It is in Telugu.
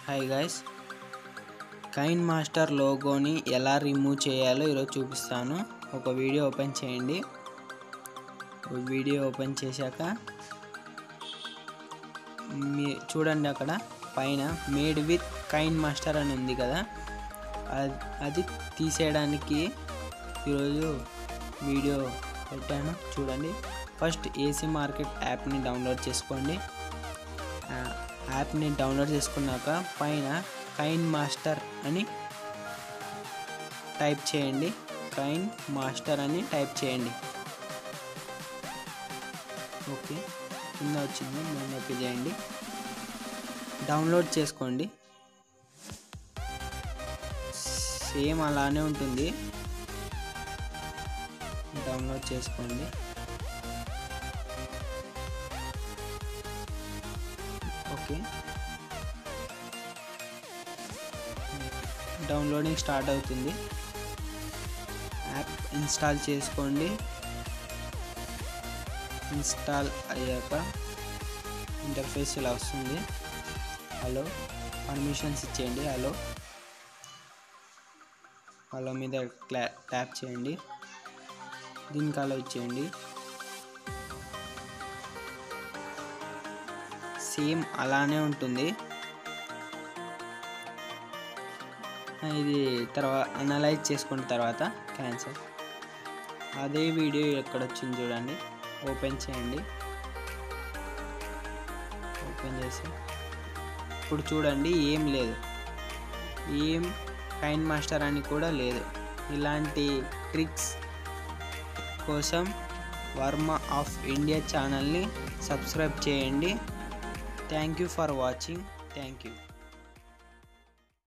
హాయ్ గైస్ కైన్ మాస్టర్ లోగోని ఎలా రిమూవ్ చేయాలో ఈరోజు చూపిస్తాను ఒక వీడియో ఓపెన్ చేయండి వీడియో ఓపెన్ చేశాక మీ చూడండి అక్కడ పైన మేడ్ విత్ కైన్ మాస్టర్ అని ఉంది కదా అది అది తీసేయడానికి ఈరోజు వీడియో పెట్టాను చూడండి ఫస్ట్ ఏసీ మార్కెట్ యాప్ని డౌన్లోడ్ చేసుకోండి ఆ యాప్ని డౌన్లోడ్ చేసుకున్నాక పైన కైన్ మాస్టర్ అని టైప్ చేయండి కైన్ మాస్టర్ అని టైప్ చేయండి ఓకే కింద వచ్చింది నేను నొక్కి చేయండి డౌన్లోడ్ చేసుకోండి సేమ్ అలానే ఉంటుంది డౌన్లోడ్ చేసుకోండి ఓకే డౌన్లోడింగ్ స్టార్ట్ అవుతుంది యాప్ ఇన్స్టాల్ చేసుకోండి ఇన్స్టాల్ అయ్యాక ఇంటర్ఫేస్ ఇలా వస్తుంది హలో పర్మిషన్స్ ఇచ్చేయండి హలో హలో మీద క్లా ట్యాప్ చేయండి దీనికి అలో ఇచ్చేయండి సేమ్ అలానే ఉంటుంది ఇది తర్వాత అనలైజ్ చేసుకున్న తర్వాత క్యాన్సర్ అదే వీడియో ఎక్కడ వచ్చింది చూడండి ఓపెన్ చేయండి ఓపెన్ చేసి ఇప్పుడు చూడండి ఏం లేదు ఏం కైన్ మాస్టర్ అని కూడా లేదు ఇలాంటి ట్రిక్స్ కోసం వర్మ ఆఫ్ ఇండియా ఛానల్ని సబ్స్క్రైబ్ చేయండి thank you for watching thank you